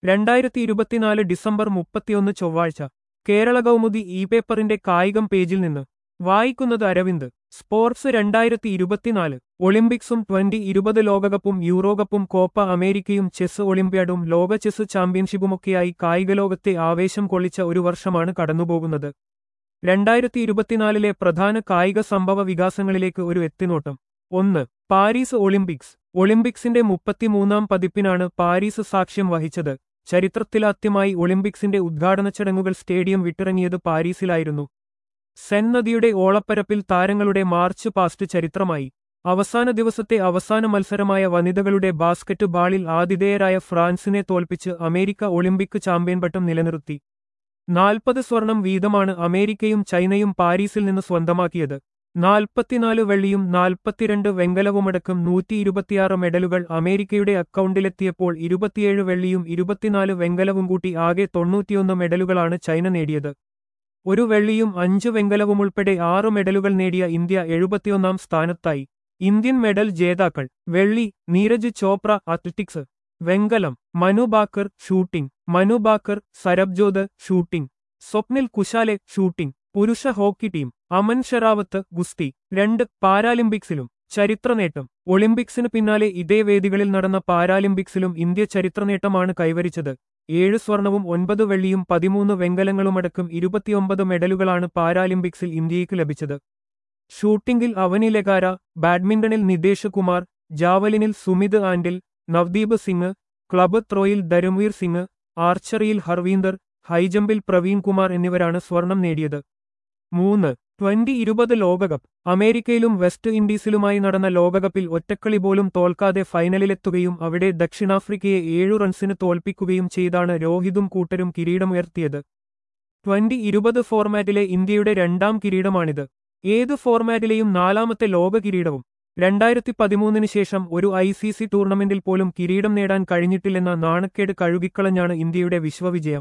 രണ്ടായിരത്തി ഇരുപത്തിനാല് ഡിസംബർ മുപ്പത്തിയൊന്ന് ചൊവ്വാഴ്ച കേരള കൗമുദി ഇ പേപ്പറിന്റെ കായികം പേജിൽ നിന്ന് വായിക്കുന്നത് അരവിന്ദ് സ്പോർട്സ് രണ്ടായിരത്തി ഇരുപത്തിനാല് ഒളിമ്പിക്സും ട്വന്റി ഇരുപത് ലോകകപ്പും യൂറോകപ്പും കോപ്പ അമേരിക്കയും ചെസ് ഒളിമ്പ്യാഡും ലോക ചെസ് ചാമ്പ്യൻഷിപ്പുമൊക്കെയായി കായികലോകത്തെ ആവേശം കൊള്ളിച്ച ഒരു വർഷമാണ് കടന്നുപോകുന്നത് രണ്ടായിരത്തി ഇരുപത്തിനാലിലെ പ്രധാന കായിക സംഭവ വികാസങ്ങളിലേക്ക് ഒരു എത്തിനോട്ടം ഒന്ന് പാരീസ് ഒളിമ്പിക്സ് ഒളിമ്പിക്സിന്റെ മുപ്പത്തിമൂന്നാം പതിപ്പിനാണ് പാരീസ് സാക്ഷ്യം വഹിച്ചത് ചരിത്രത്തിലാദ്യമായി ഒളിമ്പിക്സിന്റെ ഉദ്ഘാടന ചടങ്ങുകൾ സ്റ്റേഡിയം വിട്ടിറങ്ങിയത് പാരീസിലായിരുന്നു സെൻ നദിയുടെ ഓളപ്പരപ്പിൽ താരങ്ങളുടെ മാർച്ച് പാസ്റ്റ് ചരിത്രമായി അവസാന ദിവസത്തെ അവസാന മത്സരമായ വനിതകളുടെ ബാസ്കറ്റ് ബാളിൽ ആതിഥേയരായ ഫ്രാൻസിനെ തോൽപ്പിച്ച് അമേരിക്ക ഒളിമ്പിക് ചാമ്പ്യൻ പട്ടം നിലനിർത്തി നാൽപ്പത് സ്വർണം വീതമാണ് അമേരിക്കയും ചൈനയും പാരീസിൽ നിന്ന് സ്വന്തമാക്കിയത് നാൽപ്പത്തിനാല് വെള്ളിയും നാൽപ്പത്തിരണ്ട് വെങ്കലവുമടക്കം നൂറ്റി ഇരുപത്തിയാറ് മെഡലുകൾ അമേരിക്കയുടെ അക്കൗണ്ടിലെത്തിയപ്പോൾ ഇരുപത്തിയേഴ് വെള്ളിയും ഇരുപത്തിനാല് വെങ്കലവും കൂട്ടി ആകെ തൊണ്ണൂറ്റിയൊന്ന് മെഡലുകളാണ് ചൈന നേടിയത് ഒരു വെള്ളിയും അഞ്ച് വെങ്കലവുമുൾപ്പെടെ ആറ് മെഡലുകൾ നേടിയ ഇന്ത്യ എഴുപത്തിയൊന്നാം സ്ഥാനത്തായി ഇന്ത്യൻ മെഡൽ ജേതാക്കൾ വെള്ളി നീരജ് ചോപ്ര അത്ലറ്റിക്സ് വെങ്കലം Manu Bhaker shooting Manu Bhaker Sarabjot shooting Swapnil Kusale shooting പുരുഷ ഹോക്കി ടീം അമൻ ഷെറാവത്ത് ഗുസ്തി രണ്ട് പാരാലിമ്പിക്സിലും ചരിത്രനേട്ടം ഒളിമ്പിക്സിന് പിന്നാലെ ഇതേ വേദികളിൽ നടന്ന പാരാലിമ്പിക്സിലും ഇന്ത്യ ചരിത്രനേട്ടമാണ് കൈവരിച്ചത് ഏഴ് സ്വർണവും ഒൻപത് വെള്ളിയും പതിമൂന്ന് വെങ്കലങ്ങളുമടക്കം ഇരുപത്തിയൊമ്പത് മെഡലുകളാണ് പാരാലിമ്പിക്സിൽ ഇന്ത്യയ്ക്ക് ലഭിച്ചത് ഷൂട്ടിംഗിൽ അവനി ലെഗാര ബാഡ്മിന്റണിൽ നിതേഷ് കുമാർ ജാവലിനിൽ സുമിത് ആൻഡിൽ നവദീപ് സിംഗ് ക്ലബ് ത്രോയിൽ ധരംവീർ സിംഗ് ആർച്ചറിയിൽ ഹർവീന്ദർ ഹൈജമ്പിൽ പ്രവീൺ കുമാർ എന്നിവരാണ് സ്വർണം നേടിയത് മൂന്ന് ട്വന്റി ഇരുപത് ലോകകപ്പ് അമേരിക്കയിലും വെസ്റ്റ് ഇൻഡീസിലുമായി നടന്ന ലോകകപ്പിൽ ഒറ്റക്കളി പോലും തോൽക്കാതെ ഫൈനലിലെത്തുകയും അവിടെ ദക്ഷിണാഫ്രിക്കയെ ഏഴു റൺസിന് തോൽപ്പിക്കുകയും ചെയ്താണ് രോഹിതും കൂട്ടരും കിരീടമുയർത്തിയത് ട്വന്റി ഇരുപത് ഫോർമാറ്റിലെ ഇന്ത്യയുടെ രണ്ടാം കിരീടമാണിത് ഏത് ഫോർമാറ്റിലെയും നാലാമത്തെ ലോക കിരീടവും രണ്ടായിരത്തി പതിമൂന്നിന് ശേഷം ഒരു ഐ സി സി ടൂർണമെന്റിൽ പോലും കിരീടം നേടാൻ കഴിഞ്ഞിട്ടില്ലെന്ന നാണക്കേട് കഴുകിക്കളഞ്ഞാണ് ഇന്ത്യയുടെ വിശ്വവിജയം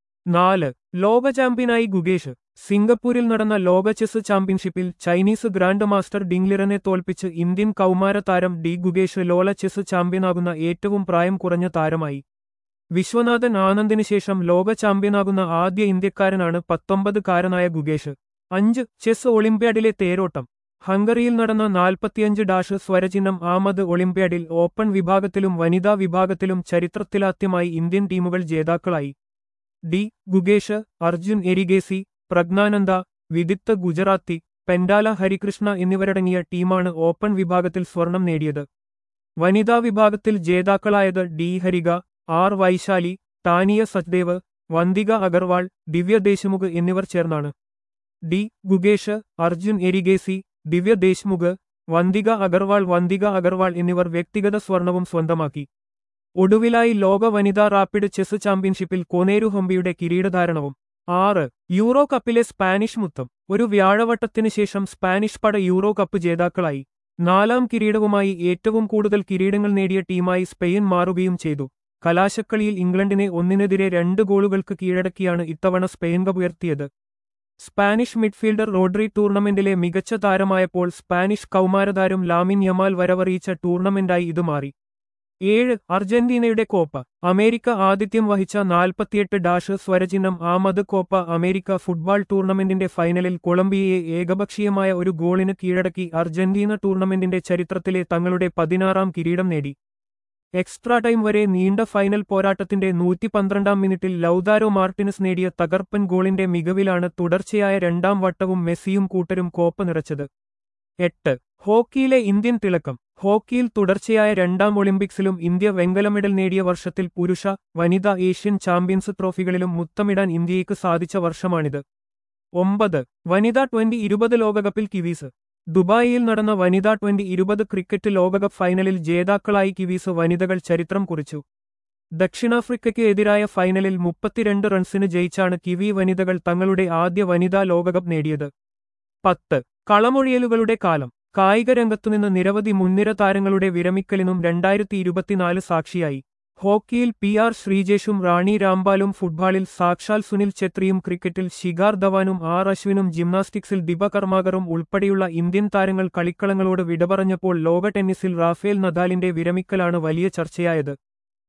നാല് ലോക ചാമ്പ്യനായി ഗുഗേഷ് സിംഗപ്പൂരിൽ നടന്ന ലോക ചെസ് ചാമ്പ്യൻഷിപ്പിൽ ചൈനീസ് ഗ്രാൻഡ് മാസ്റ്റർ ഡിംഗ്ലിറനെ തോൽപ്പിച്ച് ഇന്ത്യൻ കൗമാര താരം ഡി ഗുഗേഷ് ലോല ചെസ് ചാമ്പ്യനാകുന്ന ഏറ്റവും പ്രായം കുറഞ്ഞ താരമായി വിശ്വനാഥൻ ആനന്ദിന് ശേഷം ലോക ചാമ്പ്യനാകുന്ന ആദ്യ ഇന്ത്യക്കാരനാണ് പത്തൊമ്പതുകാരനായ ഗുഗേഷ് അഞ്ച് ചെസ് ഒളിമ്പ്യാഡിലെ തേരോട്ടം ഹംഗറിയിൽ നടന്ന നാൽപ്പത്തിയഞ്ച് ഡാഷ് സ്വരചിഹ്നം ആമത് ഒളിമ്പ്യാഡിൽ ഓപ്പൺ വിഭാഗത്തിലും വനിതാ വിഭാഗത്തിലും ചരിത്രത്തിലാദ്യമായി ഇന്ത്യൻ ടീമുകൾ ജേതാക്കളായി ഡി ഗുഗേഷ് അർജുൻ എരിഗേസി പ്രജ്ഞാനന്ദ വിദിത്ത് ഗുജറാത്തി പെൻഡാല ഹരികൃഷ്ണ എന്നിവരടങ്ങിയ ടീമാണ് ഓപ്പൺ വിഭാഗത്തിൽ സ്വർണം നേടിയത് വനിതാ വിഭാഗത്തിൽ ജേതാക്കളായത് ഡി ഹരിക ആർ വൈശാലി താനിയ സച്ദേവ് വന്തിക അഗർവാൾ ദിവ്യ ദേശ്മുഖ് എന്നിവർ ചേർന്നാണ് ഡി ഗുഗേഷ് അർജുൻ എരിഗേസി ദിവ്യ ദേശ്മുഖ് വന്തിക അഗർവാൾ വന്തിക അഗർവാൾ എന്നിവർ വ്യക്തിഗത സ്വർണവും സ്വന്തമാക്കി ഒടുവിലായി ലോക വനിതാ റാപ്പിഡ് ചെസ് ചാമ്പ്യൻഷിപ്പിൽ കൊനേരു ഹംപിയുടെ കിരീടധാരണവും ആറ് യൂറോ കപ്പിലെ സ്പാനിഷ് മുത്തം ഒരു വ്യാഴവട്ടത്തിന് ശേഷം സ്പാനിഷ് പട യൂറോ കപ്പ് ജേതാക്കളായി നാലാം കിരീടവുമായി ഏറ്റവും കൂടുതൽ കിരീടങ്ങൾ നേടിയ ടീമായി സ്പെയിൻ മാറുകയും ചെയ്തു കലാശക്കളിയിൽ ഇംഗ്ലണ്ടിനെ ഒന്നിനെതിരെ രണ്ട് ഗോളുകൾക്ക് കീഴടക്കിയാണ് ഇത്തവണ സ്പെയിൻ കപ്പ് ഉയർത്തിയത് സ്പാനിഷ് മിഡ്ഫീൽഡർ റോഡ്രി ടൂർണമെന്റിലെ മികച്ച താരമായപ്പോൾ സ്പാനിഷ് കൗമാരതാരം ലാമിൻ യമാൽ വരവറിയിച്ച ടൂർണമെന്റായി ഇത് മാറി ഏഴ് അർജന്റീനയുടെ കോപ്പ അമേരിക്ക ആതിഥ്യം വഹിച്ച നാൽപ്പത്തിയെട്ട് ഡാഷ് സ്വരചിഹ്നം ആമത് കോപ്പ അമേരിക്ക ഫുട്ബോൾ ടൂർണമെന്റിന്റെ ഫൈനലിൽ കൊളംബിയയെ ഏകപക്ഷീയമായ ഒരു ഗോളിന് കീഴടക്കി അർജന്റീന ടൂർണമെന്റിന്റെ ചരിത്രത്തിലെ തങ്ങളുടെ പതിനാറാം കിരീടം നേടി എക്സ്ട്രാ ടൈം വരെ നീണ്ട ഫൈനൽ പോരാട്ടത്തിന്റെ നൂറ്റി പന്ത്രണ്ടാം മിനിറ്റിൽ ലൌദാരോ മാർട്ടിനസ് നേടിയ തകർപ്പൻ ഗോളിന്റെ മികവിലാണ് തുടർച്ചയായ രണ്ടാം വട്ടവും മെസ്സിയും കൂട്ടരും കോപ്പ നിറച്ചത് എട്ട് ഹോക്കിയിലെ ഇന്ത്യൻ തിളക്കം ഹോക്കിയിൽ തുടർച്ചയായ രണ്ടാം ഒളിമ്പിക്സിലും ഇന്ത്യ വെങ്കല മെഡൽ നേടിയ വർഷത്തിൽ പുരുഷ വനിതാ ഏഷ്യൻ ചാമ്പ്യൻസ് ട്രോഫികളിലും മുത്തമിടാൻ ഇന്ത്യയ്ക്ക് സാധിച്ച വർഷമാണിത് ഒമ്പത് വനിതാ ട്വന്റി ഇരുപത് ലോകകപ്പിൽ കിവീസ് ദുബായിയിൽ നടന്ന വനിതാ ട്വന്റി ഇരുപത് ക്രിക്കറ്റ് ലോകകപ്പ് ഫൈനലിൽ ജേതാക്കളായി കിവീസ് വനിതകൾ ചരിത്രം കുറിച്ചു ദക്ഷിണാഫ്രിക്കയ്ക്ക് എതിരായ ഫൈനലിൽ മുപ്പത്തിരണ്ട് റൺസിന് ജയിച്ചാണ് കിവി വനിതകൾ തങ്ങളുടെ ആദ്യ വനിതാ ലോകകപ്പ് നേടിയത് പത്ത് കളമൊഴിയലുകളുടെ കാലം കായിക രംഗത്തുനിന്ന് നിരവധി മുൻനിര താരങ്ങളുടെ വിരമിക്കലിനും രണ്ടായിരത്തി ഇരുപത്തിനാല് സാക്ഷിയായി ഹോക്കിയിൽ പി ആർ ശ്രീജേഷും റാണി രാംപാലും ഫുട്ബോളിൽ സാക്ഷാൽ സുനിൽ ഛത്രിയും ക്രിക്കറ്റിൽ ശിഖാർ ധവാനും ആർ അശ്വിനും ജിംനാസ്റ്റിക്സിൽ ദിബ കർമാകറും ഉൾപ്പെടെയുള്ള ഇന്ത്യൻ താരങ്ങൾ കളിക്കളങ്ങളോട് വിട പറഞ്ഞപ്പോൾ ലോക ടെന്നീസിൽ റാഫേൽ നദാലിന്റെ വിരമിക്കലാണ് വലിയ ചർച്ചയായത്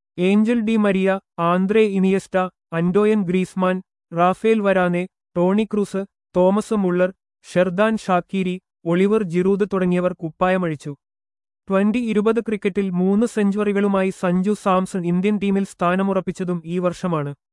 Angel Di Maria Andres Iniesta Antoine Griezmann Raphael Varane Toni Kroos Thomas Muller Xherdan Shaqiri Olivier Giroud തുടങ്ങിയവർ കുപ്പായമഴിച്ചു ട്വന്റി ഇരുപത് ക്രിക്കറ്റിൽ മൂന്ന് സെഞ്ചുറികളുമായി സഞ്ജു സാംസൺ ഇന്ത്യൻ ടീമിൽ സ്ഥാനമുറപ്പിച്ചതും ഈ വർഷമാണ്